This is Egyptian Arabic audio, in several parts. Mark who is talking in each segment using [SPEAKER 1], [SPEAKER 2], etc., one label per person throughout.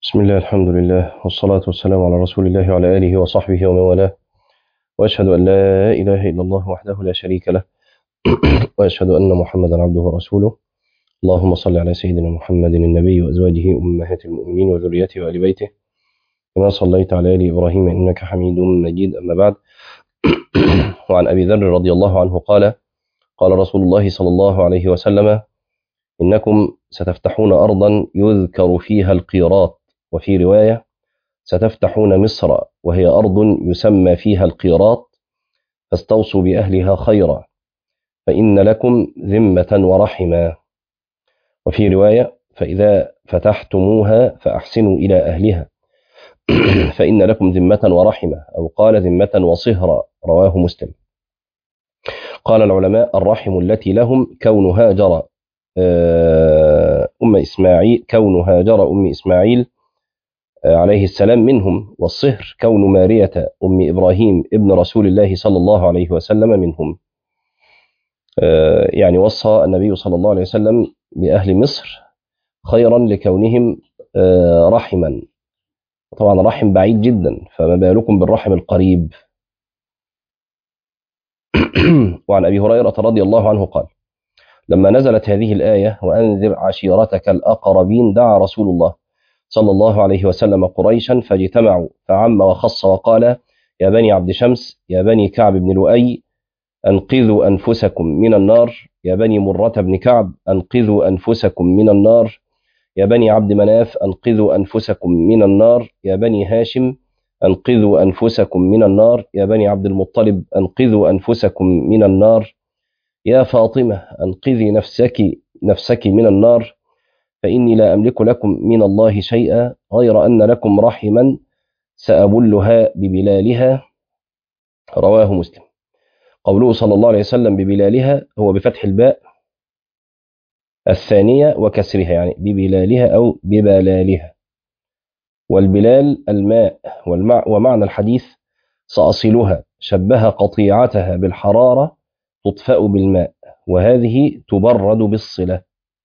[SPEAKER 1] بسم الله الحمد لله والصلاة والسلام على رسول الله وعلى آله وصحبه ومن والاه وأشهد أن لا إله إلا الله وحده لا شريك له وأشهد أن محمدا عبده ورسوله اللهم صل على سيدنا محمد النبي وأزواجه أمهات المؤمنين وذريته وآل بيته كما صليت على آل إبراهيم إنك حميد مجيد أما بعد وعن أبي ذر رضي الله عنه قال قال رسول الله صلى الله عليه وسلم إنكم ستفتحون أرضا يذكر فيها القيراط وفي رواية ستفتحون مصر وهي أرض يسمى فيها القيراط فاستوصوا بأهلها خيرا فإن لكم ذمة ورحما وفي رواية فإذا فتحتموها فأحسنوا إلى أهلها فإن لكم ذمة ورحمة أو قال ذمة وصهرا رواه مسلم قال العلماء الرحم التي لهم كون هاجر أم إسماعيل كون هاجر أم إسماعيل عليه السلام منهم والصهر كون مارية أم إبراهيم ابن رسول الله صلى الله عليه وسلم منهم يعني وصى النبي صلى الله عليه وسلم بأهل مصر خيرا لكونهم رحما طبعا رحم بعيد جدا فما بالكم بالرحم القريب وعن أبي هريرة رضي الله عنه قال لما نزلت هذه الآية وأنذر عشيرتك الأقربين دعا رسول الله صلى الله عليه وسلم قريشا فاجتمعوا فعم وخص وقال يا بني عبد شمس يا بني كعب بن لؤي أنقذوا أنفسكم من النار يا بني مرة بن كعب أنقذوا أنفسكم من النار يا بني عبد مناف أنقذوا أنفسكم من النار يا بني هاشم أنقذوا أنفسكم من النار يا بني عبد المطلب أنقذوا أنفسكم من النار يا فاطمة أنقذي نفسك نفسك من النار فإني لا أملك لكم من الله شيئا غير أن لكم رحما سأبلها ببلالها رواه مسلم قوله صلى الله عليه وسلم ببلالها هو بفتح الباء الثانية وكسرها يعني ببلالها أو ببلالها والبلال الماء والمع ومعنى الحديث سأصلها شبه قطيعتها بالحرارة تطفأ بالماء وهذه تبرد بالصلة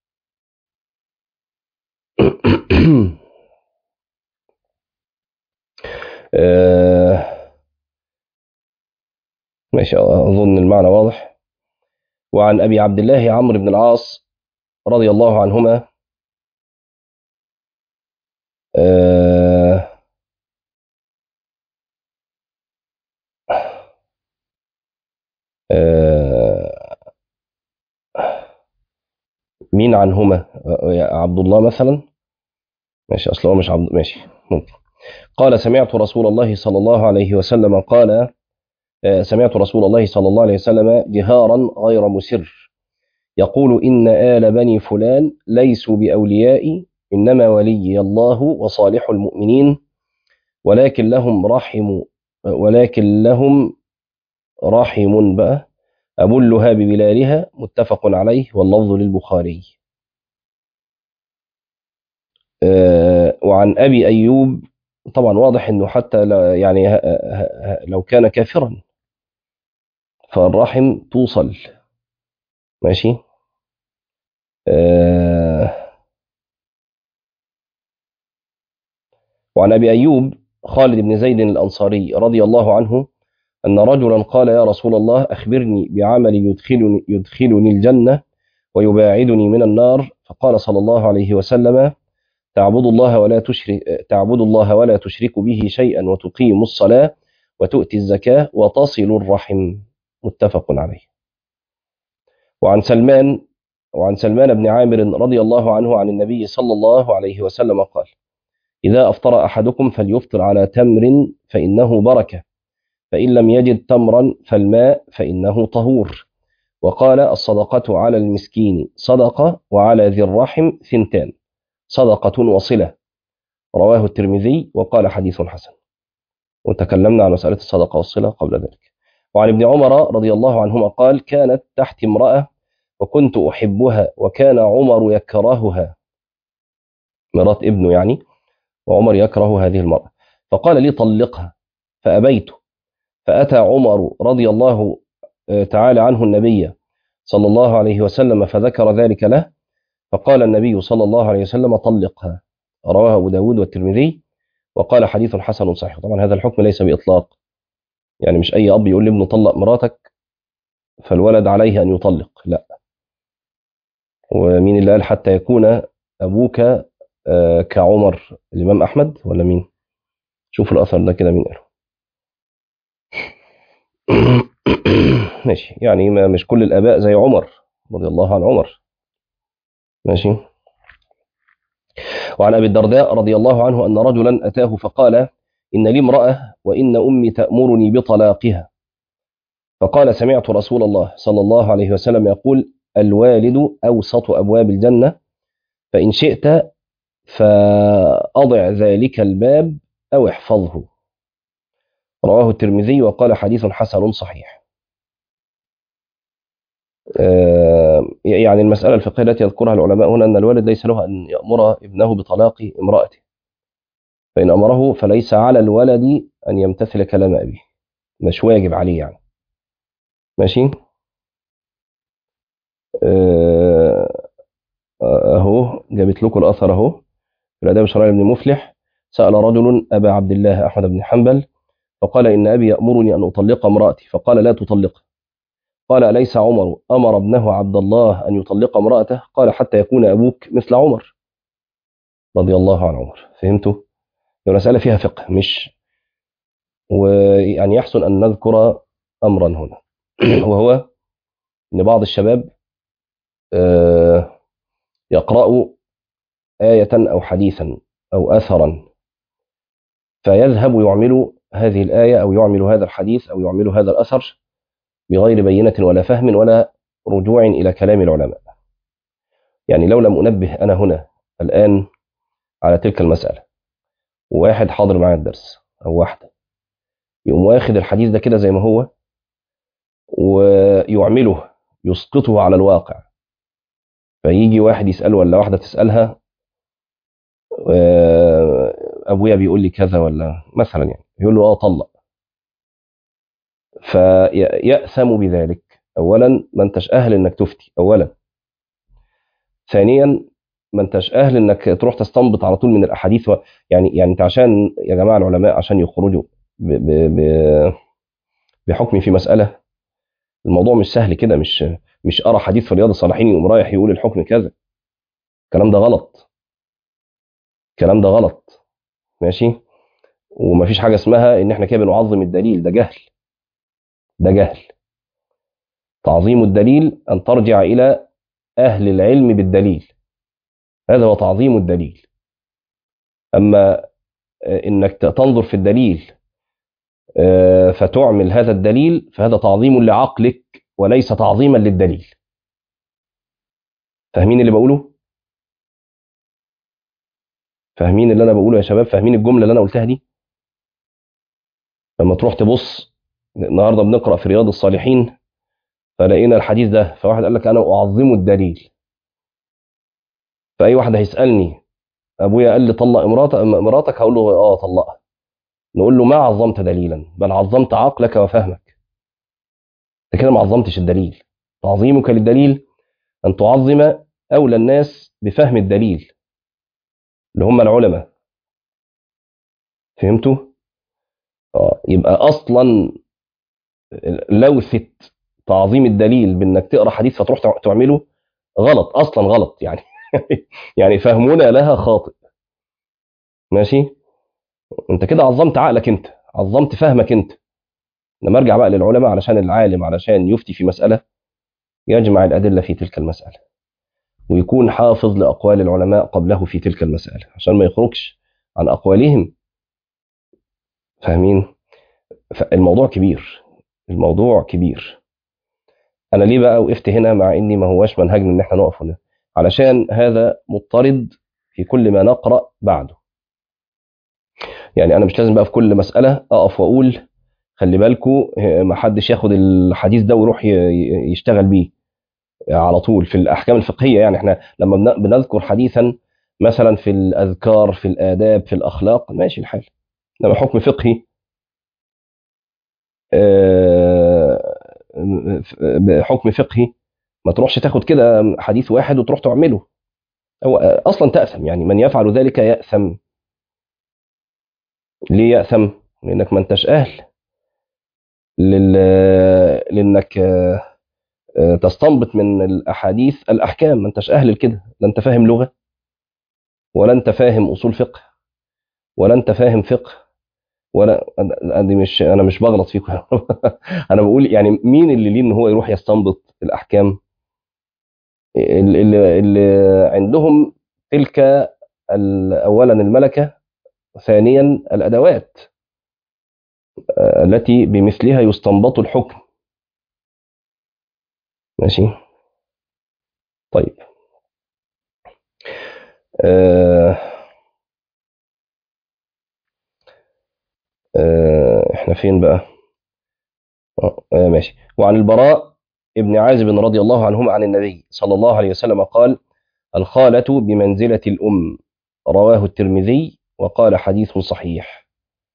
[SPEAKER 1] ماشي أظن المعنى واضح وعن أبي عبد الله عمرو بن العاص رضي الله عنهما مين عنهما عبد الله مثلا ماشي اصل هو مش عبد ماشي ممكن قال سمعت رسول الله صلى الله عليه وسلم قال سمعت رسول الله صلى الله عليه وسلم جهارا غير مسر يقول إن آل بني فلان ليسوا بأوليائي إنما ولي الله وصالح المؤمنين ولكن لهم رحم ولكن لهم رحم بقى أبلها ببلالها متفق عليه واللفظ للبخاري وعن أبي أيوب طبعا واضح أنه حتى يعني لو كان كافرا فالرحم توصل ماشي وعن أبي أيوب خالد بن زيد الأنصاري رضي الله عنه أن رجلا قال يا رسول الله أخبرني بعمل يدخلني, يدخلني الجنة ويباعدني من النار فقال صلى الله عليه وسلم تعبد الله ولا تشرك تعبد الله ولا تشرك به شيئا وتقيم الصلاة وتؤتي الزكاة وتصل الرحم متفق عليه وعن سلمان وعن سلمان بن عامر رضي الله عنه عن النبي صلى الله عليه وسلم قال إذا أفطر أحدكم فليفطر على تمر فإنه بركة فإن لم يجد تمرا فالماء فإنه طهور وقال الصدقة على المسكين صدقة وعلى ذي الرحم ثنتان صدقة وصلة رواه الترمذي وقال حديث حسن وتكلمنا عن مسألة الصدقة والصلة قبل ذلك وعن ابن عمر رضي الله عنهما قال كانت تحت امرأة وكنت أحبها وكان عمر يكرهها مرات ابنه يعني وعمر يكره هذه المرأة فقال لي طلقها فأبيت فأتى عمر رضي الله تعالى عنه النبي صلى الله عليه وسلم فذكر ذلك له فقال النبي صلى الله عليه وسلم طلقها رواه أبو داود والترمذي وقال حديث حسن صحيح طبعا هذا الحكم ليس بإطلاق يعني مش أي أب يقول لابنه طلق مراتك فالولد عليه أن يطلق لا ومين اللي قال حتى يكون أبوك آه، كعمر الإمام أحمد ولا مين شوف الأثر ده كده مين قاله ماشي يعني ما مش كل الآباء زي عمر رضي الله عن عمر ماشي وعن أبي الدرداء رضي الله عنه أن رجلا أتاه فقال إن لي امرأة وإن أمي تأمرني بطلاقها فقال سمعت رسول الله صلى الله عليه وسلم يقول الوالد أوسط أبواب الجنة فإن شئت فأضع ذلك الباب أو احفظه رواه الترمذي وقال حديث حسن صحيح آه، يعني المسألة الفقهية التي يذكرها العلماء هنا أن الوالد ليس له أن يأمر ابنه بطلاق امرأته فإن أمره فليس على الولد أن يمتثل كلام أبيه مش واجب عليه يعني ماشي آه، أهو جابت لكم الأثر أهو في الآداب الشرعية لابن مفلح سأل رجل أبا عبد الله أحمد بن حنبل فقال إن أبي يأمرني أن أطلق امرأتي فقال لا تطلقها قال أليس عمر أمر ابنه عبد الله أن يطلق امرأته قال حتى يكون أبوك مثل عمر رضي الله عن عمر فهمتوا المسألة فيها فقه مش ويعني يحسن أن نذكر أمرا هنا وهو أن بعض الشباب آه، يقرأ آية أو حديثا أو أثرا فيذهب يعمل هذه الآية أو يعمل هذا الحديث أو يعمل هذا الأثر بغير بينة ولا فهم ولا رجوع إلى كلام العلماء يعني لو لم أنبه أنا هنا الآن على تلك المسألة وواحد حاضر معايا الدرس أو واحدة يقوم واخد الحديث ده كده زي ما هو ويعمله يسقطه على الواقع فيجي واحد يسأله ولا واحدة تسألها آه، أبويا بيقول لي كذا ولا مثلا يعني يقول له اه طلق فيأثم بذلك أولا ما انتش أهل إنك تفتي أولا ثانيا ما انتش أهل إنك تروح تستنبط على طول من الأحاديث و... يعني يعني أنت عشان يا جماعة العلماء عشان يخرجوا ب... ب... ب... بحكم في مسألة الموضوع مش سهل كده مش مش أرى حديث في رياض الصالحين يقوم رايح يقول الحكم كذا الكلام ده غلط الكلام ده غلط ماشي ومفيش حاجة اسمها إن إحنا كده بنعظم الدليل ده جهل ده جهل تعظيم الدليل أن ترجع إلى أهل العلم بالدليل هذا هو تعظيم الدليل أما إنك تنظر في الدليل فتعمل هذا الدليل فهذا تعظيم لعقلك وليس تعظيما للدليل فاهمين اللي بقوله فاهمين اللي انا بقوله يا شباب فاهمين الجمله اللي انا قلتها دي لما تروح تبص النهارده بنقرا في رياض الصالحين فلقينا الحديث ده فواحد قال لك انا اعظم الدليل فاي واحد هيسالني ابويا قال لي طلق مراتك مراتك هقول له اه طلقها نقول له ما عظمت دليلا بل عظمت عقلك وفهمك انت كده ما عظمتش الدليل تعظيمك للدليل ان تعظم اولى الناس بفهم الدليل اللي هم العلماء فهمتوا اه يبقى اصلا لوثه تعظيم الدليل بانك تقرا حديث فتروح تعمله غلط اصلا غلط يعني يعني فهمنا لها خاطئ ماشي انت كده عظمت عقلك انت عظمت فهمك انت لما ارجع بقى للعلماء علشان العالم علشان يفتي في مساله يجمع الادله في تلك المساله ويكون حافظ لاقوال العلماء قبله في تلك المساله عشان ما يخرجش عن اقوالهم فاهمين الموضوع كبير الموضوع كبير انا ليه بقى وقفت هنا مع اني ما هواش منهجنا ان احنا نقف هنا علشان هذا مضطرد في كل ما نقرا بعده يعني انا مش لازم بقى في كل مساله اقف واقول خلي بالكم ما حدش ياخد الحديث ده ويروح يشتغل بيه على طول في الاحكام الفقهيه يعني احنا لما بنذكر حديثا مثلا في الاذكار في الاداب في الاخلاق ماشي الحال انما حكم فقهي حكم فقهي ما تروحش تاخد كده حديث واحد وتروح تعمله هو اصلا تاثم يعني من يفعل ذلك ياثم ليه ياثم لانك ما انتش اهل لل... لانك آه، آه، تستنبط من الاحاديث الاحكام ما انتش اهل لكده لا انت فاهم لغه ولا انت فاهم اصول فقه ولا انت فاهم فقه ولا أنا- دي مش انا مش بغلط فيكم انا بقول يعني مين اللي ليه ان هو يروح يستنبط الاحكام اللي, اللي اللي عندهم تلك ال- اولا الملكه ثانيا الادوات آه، التي بمثلها يستنبط الحكم ماشي طيب آه آه احنا فين بقى آه آه، ماشي وعن البراء ابن عازب رضي الله عنهما عن النبي صلى الله عليه وسلم قال الخالة بمنزلة الأم رواه الترمذي وقال حديث صحيح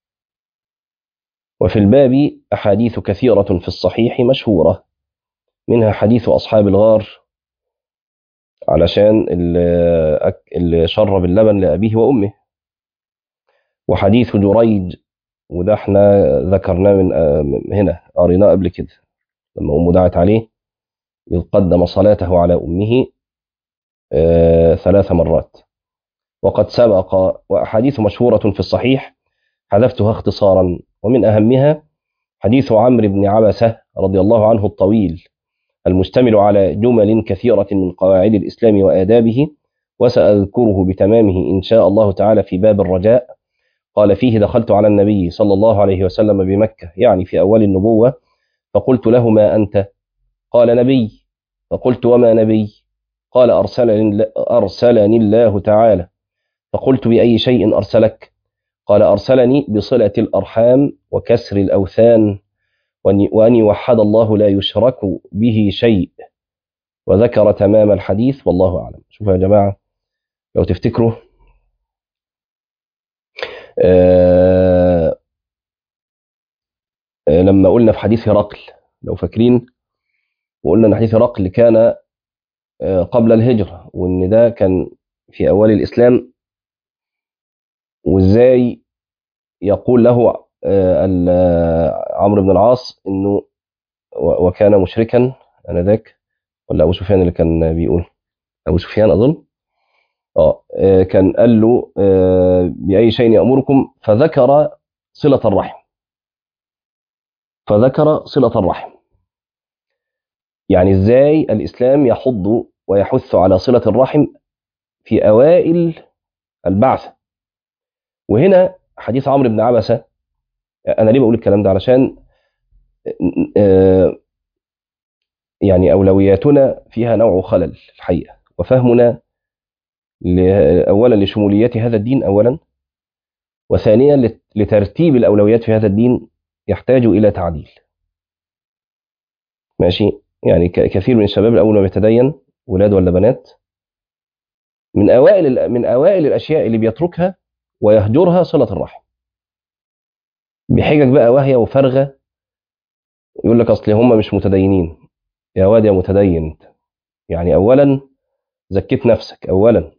[SPEAKER 1] وفي الباب أحاديث كثيرة في الصحيح مشهورة منها حديث أصحاب الغار علشان اللي أك- اللي شرب اللبن لأبيه وأمه وحديث جريج وده احنا ذكرناه من آه، من هنا قريناه قبل كده لما أمه دعت عليه إذ قدم صلاته على أمه آه، ثلاث مرات وقد سبق وأحاديث مشهورة في الصحيح حذفتها اختصارا ومن أهمها حديث عمرو بن عبسة رضي الله عنه الطويل المشتمل على جمل كثيرة من قواعد الإسلام وآدابه وسأذكره بتمامه إن شاء الله تعالى في باب الرجاء قال فيه دخلت على النبي صلى الله عليه وسلم بمكة يعني في أول النبوة فقلت له ما أنت قال نبي فقلت وما نبي قال أرسلني, أرسلني الله تعالى فقلت بأي شيء أرسلك قال أرسلني بصلة الأرحام وكسر الأوثان وأن وأن يوحد الله لا يشرك به شيء وذكر تمام الحديث والله أعلم شوفوا يا جماعة لو تفتكروا آه آه لما قلنا في حديث هرقل لو فاكرين وقلنا ان حديث هرقل كان آه قبل الهجرة وان ده كان في اوائل الاسلام وازاي يقول له آه ال- آه، عمرو بن العاص انه و- وكان مشركا انذاك ولا ابو سفيان اللي كان بيقول ابو سفيان اظن اه آه، كان قال له آه، باي شيء يامركم فذكر صله الرحم فذكر صله الرحم يعني ازاي الاسلام يحض ويحث على صله الرحم في اوائل البعثه وهنا حديث عمرو بن عبسه انا ليه بقول الكلام ده علشان آه، يعني اولوياتنا فيها نوع خلل الحقيقه وفهمنا ل- اولا لشموليات هذا الدين اولا وثانيا لت- لترتيب الاولويات في هذا الدين يحتاج الى تعديل ماشي يعني ك- كثير من الشباب الاول ما بيتدين ولاد ولا بنات من اوائل ال- من اوائل الاشياء اللي بيتركها ويهجرها صله الرحم بحجج بقى واهيه وفارغه يقول لك اصل هم مش متدينين يا واد يا متدين انت يعني اولا زكيت نفسك اولا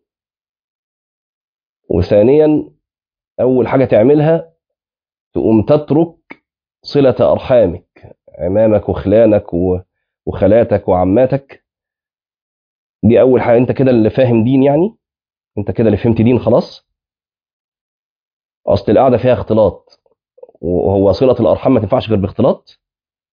[SPEAKER 1] وثانيا اول حاجه تعملها تقوم تترك صله ارحامك عمامك وخلانك و- وخالاتك وعماتك دي اول حاجه انت كده اللي فاهم دين يعني انت كده اللي فهمت دين خلاص اصل القعده فيها اختلاط وهو صله الارحام ما تنفعش غير باختلاط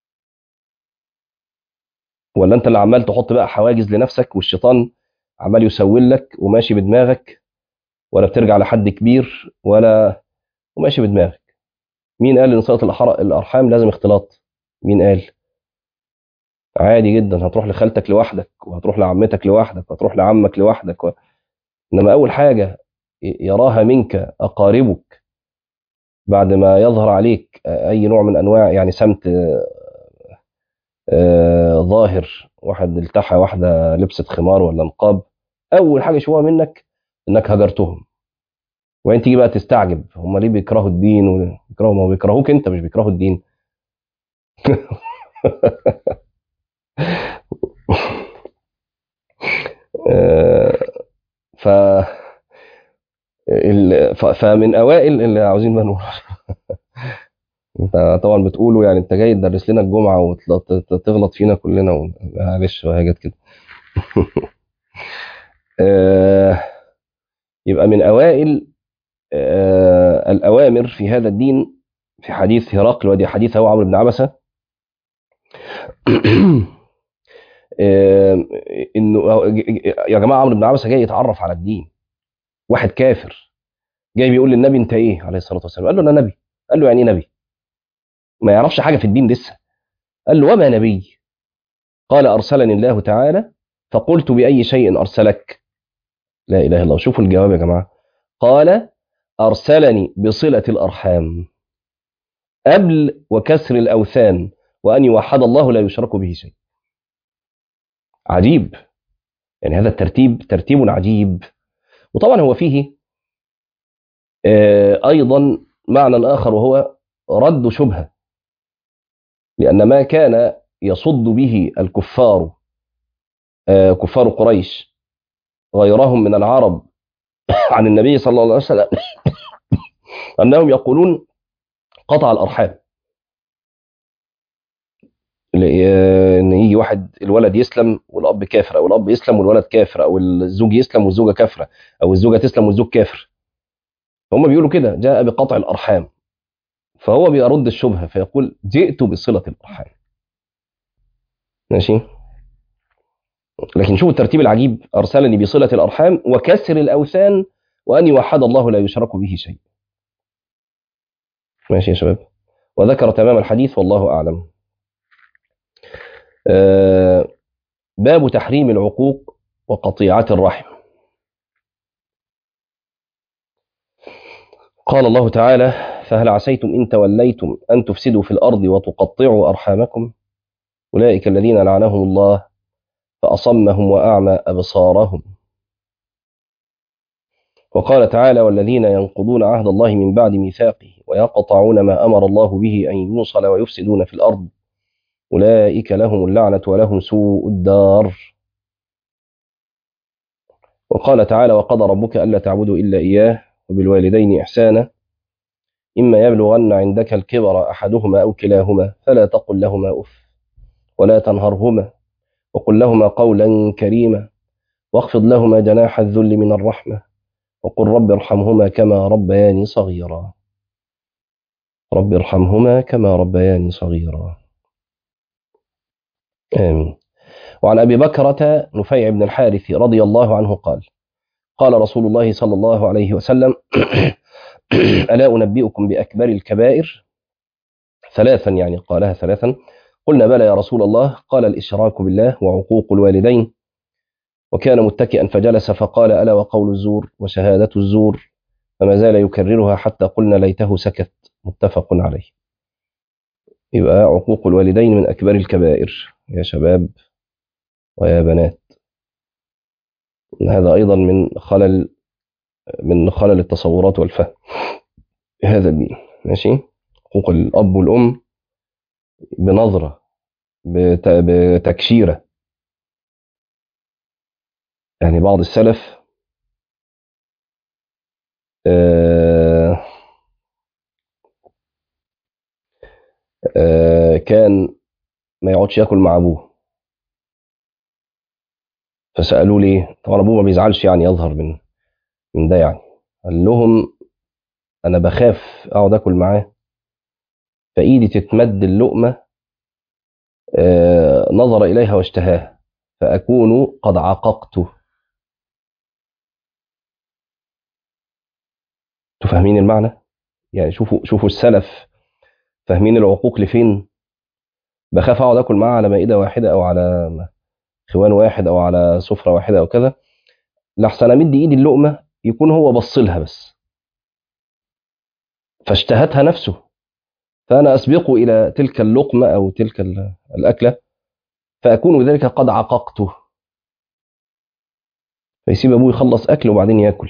[SPEAKER 1] ولا انت اللي عمال تحط بقى حواجز لنفسك والشيطان عمال يسول لك وماشي بدماغك ولا بترجع لحد كبير ولا وماشي بدماغك مين قال ان صله الأحر- الارحام لازم اختلاط مين قال عادي جدا هتروح لخالتك لوحدك وهتروح لعمتك لوحدك وهتروح لعمك لوحدك و... انما اول حاجه ي- يراها منك اقاربك بعد ما يظهر عليك اي نوع من انواع يعني سمت آه، آه، ظاهر واحد التحى واحده لبست خمار ولا نقاب اول حاجه يشوفوها منك انك هجرتهم وبعدين تيجي بقى تستعجب هم ليه بيكرهوا الدين وبيكرهوا ما هو بيكرهوك انت مش بيكرهوا الدين آه، ف ال- ف- فمن اوائل اللي عاوزين بقى نقول انت طبعا بتقوله يعني انت جاي تدرس لنا الجمعه وتغلط فينا كلنا و- معلش بقى هي جت كده آه، يبقى من اوائل آه، الاوامر في هذا الدين في حديث هرقل ودي حديث هو عمرو بن عبسه آه، انه يا جماعه عمرو بن عبسه جاي يتعرف على الدين واحد كافر جاي بيقول للنبي انت ايه عليه الصلاه والسلام قال له انا نبي قال له يعني ايه نبي ما يعرفش حاجه في الدين لسه قال له وما نبي قال ارسلني الله تعالى فقلت باي شيء ارسلك لا اله الا الله شوفوا الجواب يا جماعه قال ارسلني بصله الارحام قبل وكسر الاوثان وان يوحد الله لا يشرك به شيء عجيب يعني هذا الترتيب ترتيب عجيب وطبعا هو فيه آه، ايضا معنى اخر وهو رد شبهه لان ما كان يصد به الكفار آه، كفار قريش غيرهم من العرب عن النبي صلى الله عليه وسلم انهم يقولون قطع الارحام ل- ان يجي واحد الولد يسلم والاب كافر او الاب يسلم والولد كافر او الزوج يسلم والزوجه كافره او الزوجه تسلم والزوج كافر هم بيقولوا كده جاء بقطع الارحام فهو بيرد الشبهه فيقول جئت بصله الارحام ماشي لكن شوف الترتيب العجيب ارسلني بصله الارحام وكسر الاوثان وان يوحد الله لا يشرك به شيء ماشي يا شباب وذكر تمام الحديث والله اعلم آه، باب تحريم العقوق وقطيعة الرحم قال الله تعالى فهل عسيتم إن توليتم أن تفسدوا في الأرض وتقطعوا أرحامكم أولئك الذين لعنهم الله فأصمهم وأعمى أبصارهم وقال تعالى والذين ينقضون عهد الله من بعد ميثاقه ويقطعون ما أمر الله به أن يوصل ويفسدون في الأرض أولئك لهم اللعنة ولهم سوء الدار وقال تعالى وقضى ربك ألا تعبدوا إلا إياه وبالوالدين إحسانا إما يبلغن عندك الكبر أحدهما أو كلاهما فلا تقل لهما أف ولا تنهرهما وقل لهما قولا كريما واخفض لهما جناح الذل من الرحمة وقل رب ارحمهما كما ربياني صغيرا رب ارحمهما كما ربياني صغيرا آمين وعن أبي بكرة نفيع بن الحارث رضي الله عنه قال قال رسول الله صلى الله عليه وسلم ألا أنبئكم بأكبر الكبائر ثلاثا يعني قالها ثلاثا قلنا بلى يا رسول الله قال الإشراك بالله وعقوق الوالدين وكان متكئا فجلس فقال ألا وقول الزور وشهادة الزور فما زال يكررها حتى قلنا ليته سكت متفق عليه يبقى عقوق الوالدين من أكبر الكبائر يا شباب ويا بنات هذا أيضا من خلل من خلل التصورات والفهم هذا الدين ماشي حقوق الأب والأم بنظرة بت- بتكشيرة يعني بعض السلف آه، آه، كان ما يقعدش ياكل مع ابوه فسالوه ليه طبعا ابوه ما بيزعلش يعني يظهر من من ده يعني قال لهم انا بخاف اقعد اكل معاه فايدي تتمد اللقمه آه، نظر اليها واشتهاها فاكون قد عققته انتوا فاهمين المعنى يعني شوفوا شوفوا السلف فاهمين العقوق لفين بخاف اقعد اكل معاه على مائده واحده او على خوان واحد او على سفره واحده او كذا لحسن امد ايدي اللقمه يكون هو بص لها بس فاشتهتها نفسه فانا اسبقه الى تلك اللقمه او تلك ال- الاكله فاكون بذلك قد عققته فيسيب ابوه يخلص اكل وبعدين ياكل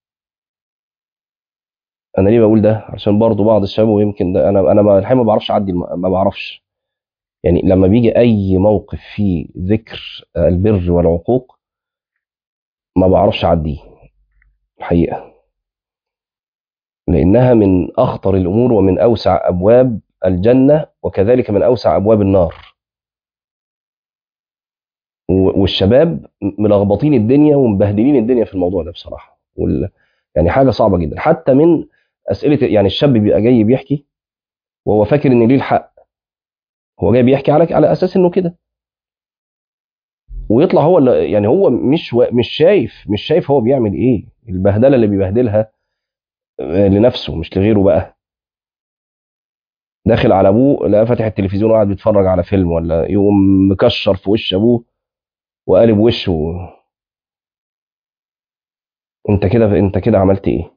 [SPEAKER 1] انا ليه بقول ده عشان برضو بعض الشباب ويمكن ده انا انا ما- الحقيقه ما بعرفش اعدي الم- ما بعرفش يعني لما بيجي اي موقف فيه ذكر البر والعقوق ما بعرفش اعديه الحقيقة لأنها من أخطر الأمور ومن أوسع أبواب الجنة وكذلك من أوسع أبواب النار و- والشباب ملخبطين الدنيا ومبهدلين الدنيا في الموضوع ده بصراحة وال... يعني حاجة صعبة جدا حتى من أسئلة يعني الشاب بيبقى جاي بيحكي وهو فاكر إن ليه الحق هو جاي بيحكي على على أساس إنه كده ويطلع هو اللي يعني هو مش و... مش شايف مش شايف هو بيعمل إيه البهدلة اللي بيبهدلها آه، لنفسه مش لغيره بقى داخل على ابوه لقى فاتح التلفزيون وقاعد بيتفرج على فيلم ولا يقوم مكشر في وش ابوه وقالب وشه انت كده انت كده عملت ايه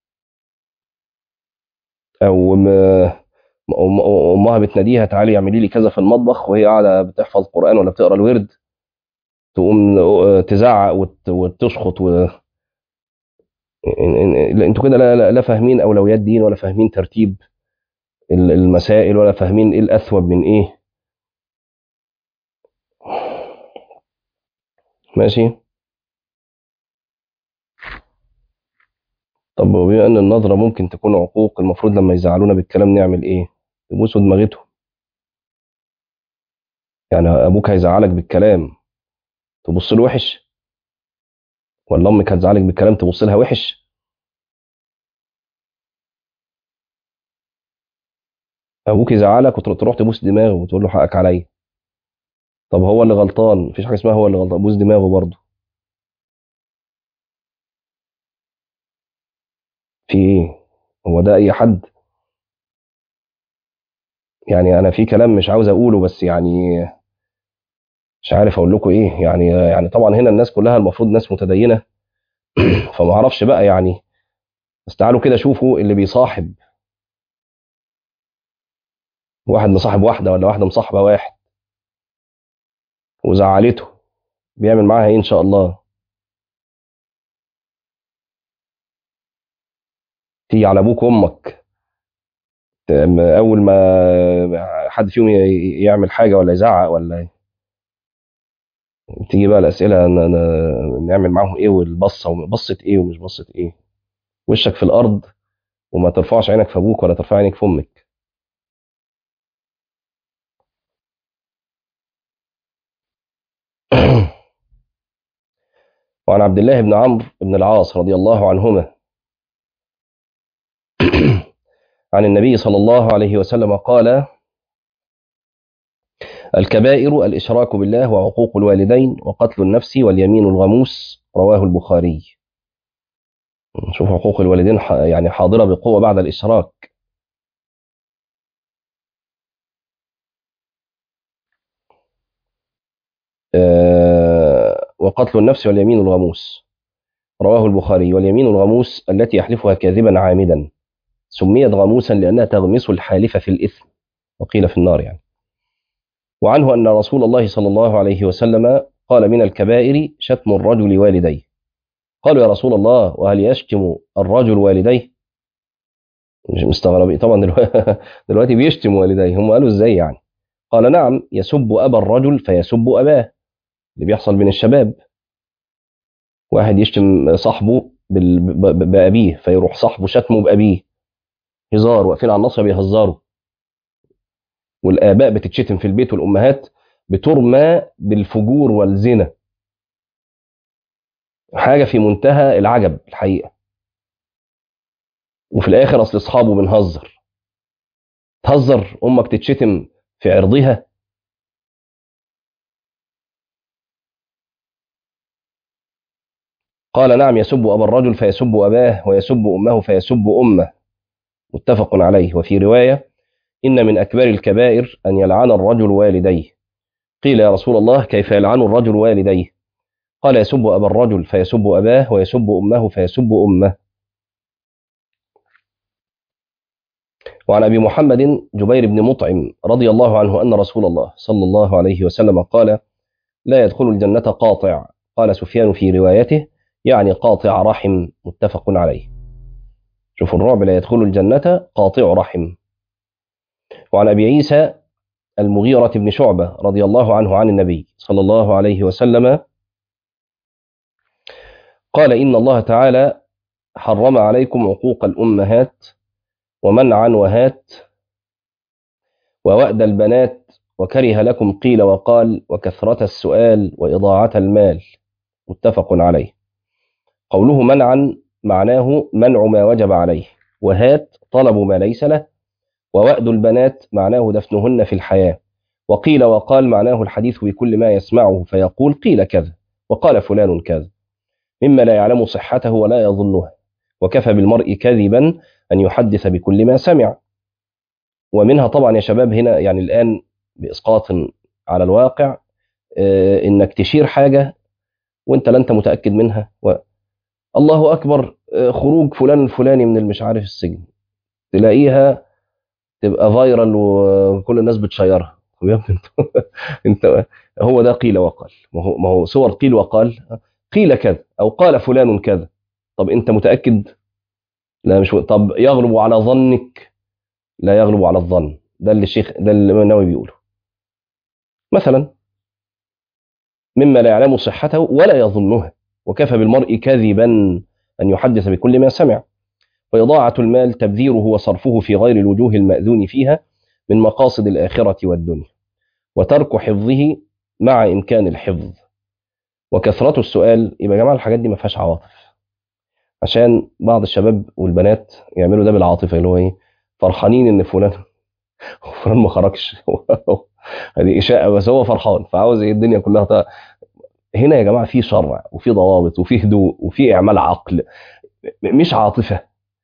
[SPEAKER 1] او م... أم- امها بتناديها تعالي اعملي لي كذا في المطبخ وهي قاعده بتحفظ قران ولا بتقرا الورد تقوم تزعق وت... وتشخط و... إن- إن- لا، انتوا كده لا, لا, لا فاهمين اولويات دين ولا فاهمين ترتيب ال- المسائل ولا فاهمين ايه الاثوب من ايه ماشي طب وبما ان النظره ممكن تكون عقوق المفروض لما يزعلونا بالكلام نعمل ايه يبوسوا دماغتهم يعني ابوك هيزعلك بالكلام تبص له وحش ولا امك هتزعلك بالكلام تبص لها وحش ابوك يزعلك وتروح تبوس دماغه وتقول له حقك عليا طب هو اللي غلطان مفيش حاجه اسمها هو اللي غلطان بوس دماغه برضه في ايه هو ده اي حد يعني انا في كلام مش عاوز اقوله بس يعني مش عارف اقول لكم ايه يعني يعني طبعا هنا الناس كلها المفروض ناس متدينه فما اعرفش بقى يعني بس تعالوا كده شوفوا اللي بيصاحب واحد مصاحب واحده ولا واحده مصاحبه واحد وزعلته بيعمل معاها ايه ان شاء الله تيجي على ابوك وامك اول ما حد فيهم ي- يعمل حاجه ولا يزعق ولا تيجي بقى الاسئله ن- ن- نعمل معاهم ايه والبصه وبصه ايه ومش بصه ايه وشك في الارض وما ترفعش عينك في ابوك ولا ترفع عينك في امك وعن عبد الله بن عمرو بن العاص رضي الله عنهما عن النبي صلى الله عليه وسلم قال الكبائر الإشراك بالله وعقوق الوالدين وقتل النفس واليمين الغموس رواه البخاري شوف حقوق الوالدين ح- يعني حاضرة بقوة بعد الإشراك آه، وقتل النفس واليمين الغموس رواه البخاري واليمين الغموس التي يحلفها كاذبا عامدا سميت غموسا لأنها تغمس الحالف في الإثم وقيل في النار يعني وعنه أن رسول الله صلى الله عليه وسلم قال من الكبائر شتم الرجل والديه قالوا يا رسول الله وهل يشتم الرجل والديه مش مستغربين طبعا دلوقتي, دلوقتي بيشتم والديه هم قالوا ازاي يعني قال نعم يسب أبا الرجل فيسب أباه اللي بيحصل بين الشباب واحد يشتم صاحبه بال- ب- ب- بأبيه فيروح صاحبه شتمه بأبيه هزار واقفين على النصر بيهزروا والآباء بتتشتم في البيت والأمهات بترمى بالفجور والزنا حاجة في منتهى العجب الحقيقة وفي الآخر أصل أصحابه بنهزر تهزر أمك تتشتم في عرضها قال نعم يسب أبا الرجل فيسب أباه ويسب أمه فيسب أمه متفق عليه وفي رواية إن من أكبر الكبائر أن يلعن الرجل والديه قيل يا رسول الله كيف يلعن الرجل والديه قال يسب أبا الرجل فيسب أباه ويسب أمه فيسب أمه وعن أبي محمد جبير بن مطعم رضي الله عنه أن رسول الله صلى الله عليه وسلم قال لا يدخل الجنة قاطع قال سفيان في روايته يعني قاطع رحم متفق عليه شوفوا الرعب لا يدخل الجنة قاطع رحم وعن أبي عيسى المغيرة بن شعبة رضي الله عنه عن النبي صلى الله عليه وسلم قال إن الله تعالى حرم عليكم عقوق الأمهات ومنعا وهات ووأد البنات وكره لكم قيل وقال وكثرة السؤال وإضاعة المال متفق عليه قوله منعا معناه منع ما وجب عليه وهات طلب ما ليس له ووأد البنات معناه دفنهن في الحياة وقيل وقال معناه الحديث بكل ما يسمعه فيقول قيل كذا وقال فلان كذا مما لا يعلم صحته ولا يظنها وكفى بالمرء كذبا أن يحدث بكل ما سمع ومنها طبعا يا شباب هنا يعني الآن بإسقاط على الواقع آه، إنك تشير حاجة وانت لا انت متأكد منها و... الله أكبر آه، خروج فلان الفلاني من المش عارف السجن تلاقيها تبقى فايرال وكل الناس بتشيرها طب يا ابني انت انت هو ده قيل وقال ما هو ما هو صور قيل وقال قيل كذا او قال فلان كذا طب انت متاكد لا مش طب يغلب على ظنك لا يغلب على الظن ده اللي الشيخ ده اللي النووي بيقوله مثلا مما لا يعلم صحته ولا يظنها وكفى بالمرء كذبا ان يحدث بكل ما سمع وإضاعة المال تبذيره وصرفه في غير الوجوه المأذون فيها من مقاصد الآخرة والدنيا وترك حفظه مع إمكان الحفظ وكثرة السؤال يبقى يا جماعة الحاجات دي ما فيهاش عواطف عشان بعض الشباب والبنات يعملوا ده بالعاطفة اللي هو ايه فرحانين ان فلان فلان ما خرجش هذه إشاءة بس هو فرحان فعاوز ايه الدنيا كلها ط... هنا يا جماعة في شرع وفي ضوابط وفي هدوء وفي إعمال عقل مش عاطفة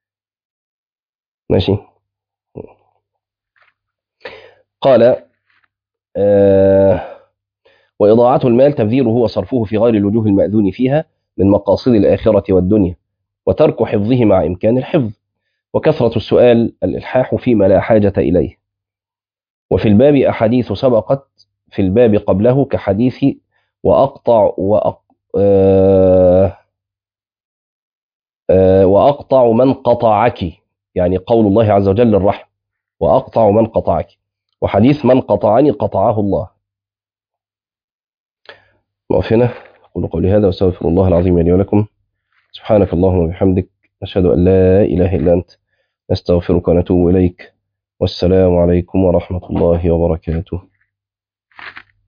[SPEAKER 1] ماشي قال آه وإضاعة المال تبذيره وصرفه في غير الوجوه المأذون فيها من مقاصد الآخرة والدنيا وترك حفظه مع إمكان الحفظ وكثرة السؤال الإلحاح فيما لا حاجة إليه وفي الباب أحاديث سبقت في الباب قبله كحديث وأقطع وأق... آه آه وأقطع من قطعك يعني قول الله عز وجل الرحم وأقطع من قطعك وحديث من قطعني قطعه الله نقف هنا أقول قولي هذا وأستغفر الله العظيم لي ولكم سبحانك اللهم وبحمدك نشهد أن لا إله إلا أنت نستغفرك ونتوب إليك والسلام عليكم ورحمة الله وبركاته